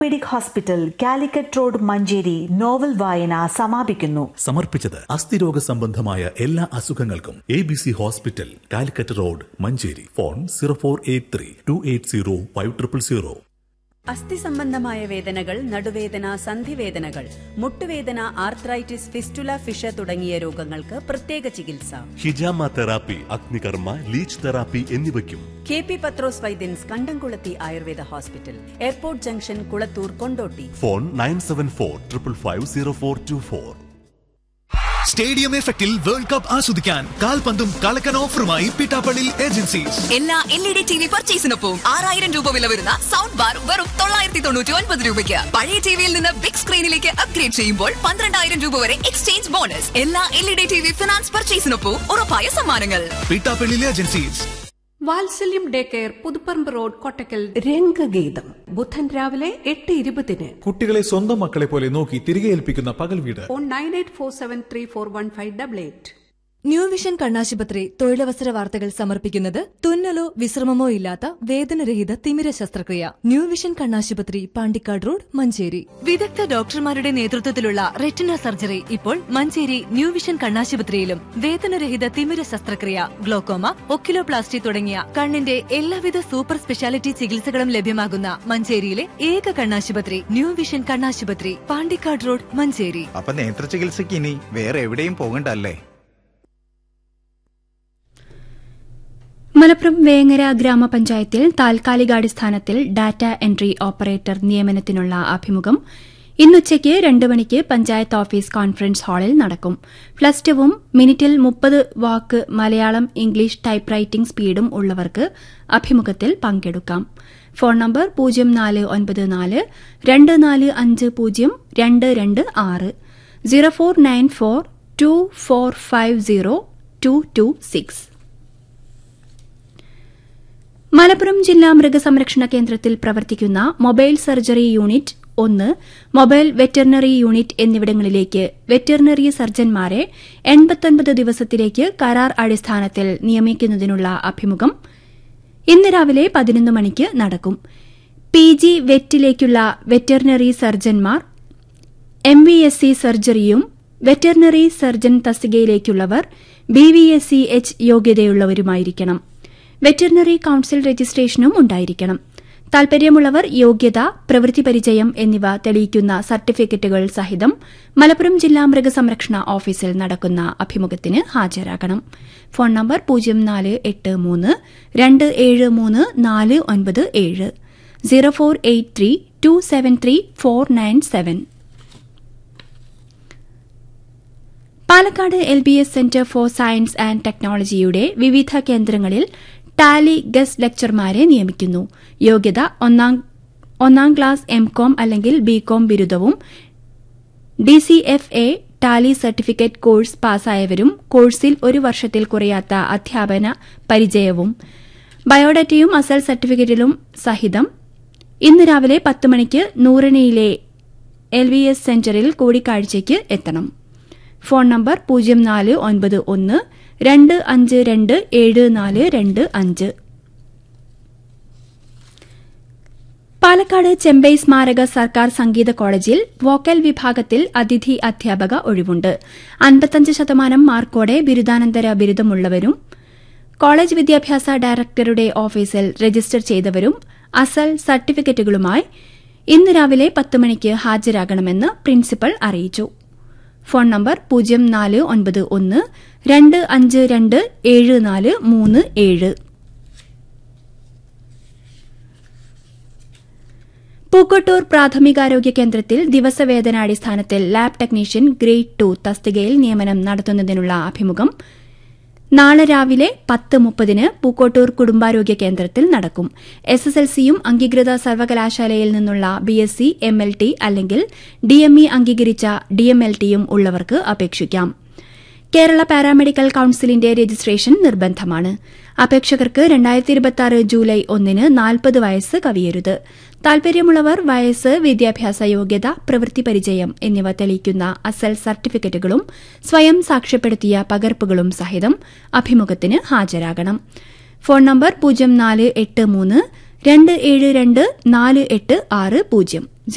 orthopaedic hospital Calicut road Manjeri novel വായന സമാപിക്കുന്നു സമർപ്പിച്ചത് അസ്ഥിരോഗ സംബന്ധമായ എല്ലാ അസുഖങ്ങൾക്കും A B C hospital Calicut road Manjeri phone zero four eight three two eight zero five triple zero അസ്ഥി സംബന്ധമായ വേദനകൾ നടുവേദന സന്ധിവേദനകൾ മുട്ടുവേദന ആർത്രൈറ്റിസ് ഫിസ്റ്റുല ഫിഷ തുടങ്ങിയ രോഗങ്ങൾക്ക് പ്രത്യേക ചികിത്സ ഹിജാമ തെറാപ്പി അഗ്നികർമ്മ ലീച്ച് തെറാപ്പി എന്നിവയ്ക്കും കെ പി പത്രോസ് വൈദ്യൻസ് കണ്ടംകുളത്തി Ayurveda hospital airport junction Kulathur Kondotty phone nine seven four triple five zero four two four stadium എഫക്റ്റിൽ വേൾഡ് കപ്പ് ആസ്വദിക്കാൻ കാൽപന്തും കളക്കൻ ഓഫറുമായി പിട്ടാപ്പള്ളി ഏജൻസീസ് എല്ലാ L E D T V പർച്ചേസിനൊപ്പം ആറായിരം രൂപ വില വരുന്ന സൗണ്ട് ബാർ വെറും തൊള്ളായിരത്തി തൊണ്ണൂറ്റി ഒൻപത് രൂപയ്ക്ക് പഴയ ടിവിയിൽ നിന്ന് ബിഗ് സ്ക്രീനിലേക്ക് അപ്ഗ്രേഡ് ചെയ്യുമ്പോൾ പന്ത്രണ്ടായിരം രൂപ വരെ എക്സ്ചേഞ്ച് ബോണസ് എല്ലാ L E D T V finance പർച്ചേസിനൊപ്പം ഉറപ്പായ സമ്മാനങ്ങൾ Pittappally agencies Vatsalyam day care Puthuparamba road Kottakkal രംഗഗീതം ബുധൻ രാവിലെ എട്ട് ഇരുപതിന് കുട്ടികളെ സ്വന്തം മക്കളെ പോലെ നോക്കി തിരികെ ഏൽപ്പിക്കുന്ന പകൽ വീട് phone nine eight four seven three four one five double eight new vision കണ്ണാശുപത്രി തൊഴിലവസര വാർത്തകൾ സമർപ്പിക്കുന്നത് തുന്നലോ വിശ്രമമോ ഇല്ലാത്ത വേദനരഹിത തിമിര ശസ്ത്രക്രിയ ന്യൂ വിഷൻ കണ്ണാശുപത്രി പാണ്ടിക്കാട് റോഡ് മഞ്ചേരി വിദഗ്ധ ഡോക്ടർമാരുടെ നേതൃത്വത്തിലുള്ള റെറ്റിന സർജറി ഇപ്പോൾ മഞ്ചേരി ന്യൂ വിഷൻ കണ്ണാശുപത്രിയിലും വേദനരഹിത തിമിര ശസ്ത്രക്രിയ ഗ്ലോക്കോമ ഒക്കിലോപ്ലാസ്റ്റി തുടങ്ങിയ കണ്ണിന്റെ എല്ലാവിധ സൂപ്പർ സ്പെഷ്യാലിറ്റി ചികിത്സകളും ലഭ്യമാകുന്ന മഞ്ചേരിയിലെ ഏക കണ്ണാശുപത്രി ന്യൂ വിഷൻ കണ്ണാശുപത്രി പാണ്ടിക്കാട് റോഡ് മഞ്ചേരി അപ്പൊ നേത്ര ചികിത്സയ്ക്ക് ഇനി വേറെ എവിടെയും പോകണ്ടല്ലേ മലപ്പുറം വേങ്ങര ഗ്രാമപഞ്ചായത്തിൽ താൽക്കാലികാടിസ്ഥാനത്തിൽ ഡാറ്റ എൻട്രി ഓപ്പറേറ്റർ നിയമനത്തിനുള്ള അഭിമുഖം ഇന്നുച്ചയ്ക്ക് രണ്ട് മണിക്ക് പഞ്ചായത്ത് ഓഫീസ് കോൺഫറൻസ് ഹാളിൽ നടക്കും പ്ലസ് ടുവും മിനിറ്റിൽ മുപ്പത് വാക്ക് മലയാളം ഇംഗ്ലീഷ് ടൈപ്പ് റൈറ്റിംഗ് സ്പീഡും ഉള്ളവർക്ക് അഭിമുഖത്തിൽ പങ്കെടുക്കാം ഫോൺ നമ്പർ പൂജ്യം നാല് ഒൻപത് നാല് രണ്ട് നാല് അഞ്ച് പൂജ്യം രണ്ട് രണ്ട് ആറ് zero four nine four two four five zero two two six Malappuram ജില്ലാ മൃഗസംരക്ഷണ കേന്ദ്രത്തിൽ പ്രവർത്തിക്കുന്ന മൊബൈൽ സർജറി യൂണിറ്റ് ഒന്ന് മൊബൈൽ വെറ്ററിനറി യൂണിറ്റ് എന്നിവിടങ്ങളിലേക്ക് വെറ്ററിനറി സർജൻമാരെ എൺപത്തൊൻപത് ദിവസത്തിലേക്ക് കരാർ അടിസ്ഥാനത്തിൽ നിയമിക്കുന്നതിനുള്ള അഭിമുഖം ഇന്ന് രാവിലെ പതിനൊന്ന് മണിക്ക് നടക്കും പി ജി വെറ്റിലേക്കുള്ള വെറ്ററിനറി സർജൻമാർ എം വി എസ് സി സർജറിയും വെറ്ററിനറി സർജൻ തസ്തികയിലേക്കുള്ളവർ B V S C H യോഗ്യതയുള്ളവരുമായിരിക്കണം വെറ്ററിനറി കൌൺസിൽ രജിസ്ട്രേഷനും ഉണ്ടായിരിക്കണം താൽപര്യമുള്ളവർ യോഗ്യത പ്രവൃത്തി പരിചയം എന്നിവ തെളിയിക്കുന്ന സർട്ടിഫിക്കറ്റുകൾ സഹിതം മലപ്പുറം ജില്ലാ മൃഗസംരക്ഷണ ഓഫീസിൽ നടക്കുന്ന അഭിമുഖത്തിന് ഹാജരാകണം ഫോൺ നമ്പർ പൂജ്യം നാല് എട്ട് മൂന്ന് രണ്ട് ഏഴ് മൂന്ന് നാല് ഒൻപത് ഏഴ് zero four eight three two seven three four nine seven Palakkad L B S centre for science and ടെക്നോളജിയുടെ വിവിധ കേന്ദ്രങ്ങളിൽ ടാലി ഗസ്റ്റ് ലെക്ചർമാരെ നിയമിക്കുന്നു യോഗ്യത ഒന്നാം ഒന്നാം ക്ലാസ് എം കോം അല്ലെങ്കിൽ ബി കോം ബിരുദവും D C F A tally certificate course പാസ്സായവരും കോഴ്സിൽ ഒരു വർഷത്തിൽ കുറയാത്ത അധ്യാപന പരിചയവും ബയോഡാറ്റയും അസൽ സർട്ടിഫിക്കറ്റിലും സഹിതം ഇന്ന് രാവിലെ പത്ത് മണിക്ക് നൂറണിയിലെ എൽ വി എസ് സെന്ററിൽ കൂടിക്കാഴ്ചയ്ക്ക് എത്തണം ഫോൺ നമ്പർ പൂജ്യം നാല് ഒൻപത് ഒന്ന് രണ്ട് അഞ്ച് രണ്ട് ഏഴ് നാല് രണ്ട് അഞ്ച് പാലക്കാട് ചെമ്പൈ സ്മാരക സർക്കാർ സംഗീത കോളേജിൽ വോക്കൽ വിഭാഗത്തിൽ അതിഥി അധ്യാപക ഒഴിവുണ്ട് അൻപത്തഞ്ച് ശതമാനം മാർക്കോടെ ബിരുദാനന്തര ബിരുദമുള്ളവരും കോളേജ് വിദ്യാഭ്യാസ ഡയറക്ടറുടെ ഓഫീസിൽ രജിസ്റ്റർ ചെയ്തവരും അസൽ സർട്ടിഫിക്കറ്റുകളുമായി ഇന്ന് രാവിലെ പത്ത് മണിക്ക് ഹാജരാകണമെന്ന് പ്രിൻസിപ്പൽ അറിയിച്ചു ഫോൺ നമ്പർ പൂജ്യം നാല് ഒൻപത് ഒന്ന് രണ്ട് അഞ്ച് രണ്ട് ഏഴ് നാല് മൂന്ന് ഏഴ് പൂക്കോട്ടൂർ പ്രാഥമികാരോഗ്യ കേന്ദ്രത്തിൽ ദിവസവേതനാടിസ്ഥാനത്തിൽ ലാബ് ടെക്നീഷ്യൻ ഗ്രേഡ് ടു തസ്തികയിൽ നിയമനം നടത്തുന്നതിനുള്ള അഭിമുഖം നാളെ രാവിലെ പത്ത് മുപ്പതിന് പൂക്കോട്ടൂർ കുടുംബാരോഗ്യ കേന്ദ്രത്തിൽ നടക്കും എസ് എസ് എൽ സിയും അംഗീകൃത സർവകലാശാലയിൽ നിന്നുള്ള B S C M L T അല്ലെങ്കിൽ ഡി എം ഇ അംഗീകരിച്ച ഡി എം എൽ ടിയും ഉള്ളവർക്ക് അപേക്ഷിക്കാം കേരള പാരാമെഡിക്കൽ കൌൺസിലിന്റെ രജിസ്ട്രേഷൻ നിർബന്ധമാണ് അപേക്ഷകർക്ക് രണ്ടായിരത്തി ഇരുപത്തിയാറ് ജൂലൈ ഒന്നിന് നാൽപ്പത് വയസ്സ് കവിയരുത് താൽപര്യമുള്ളവർ വയസ്സ് വിദ്യാഭ്യാസ യോഗ്യത പ്രവൃത്തി പരിചയം എന്നിവ തെളിയിക്കുന്ന അസൽ സർട്ടിഫിക്കറ്റുകളും സ്വയം സാക്ഷ്യപ്പെടുത്തിയ പകർപ്പുകളും സഹിതം അഭിമുഖത്തിന് ഹാജരാകണം ഫോൺ നമ്പർ പൂജ്യം നാല് എട്ട് മൂന്ന് രണ്ട് ഏഴ് രണ്ട് നാല് എട്ട് ആറ് പൂജ്യം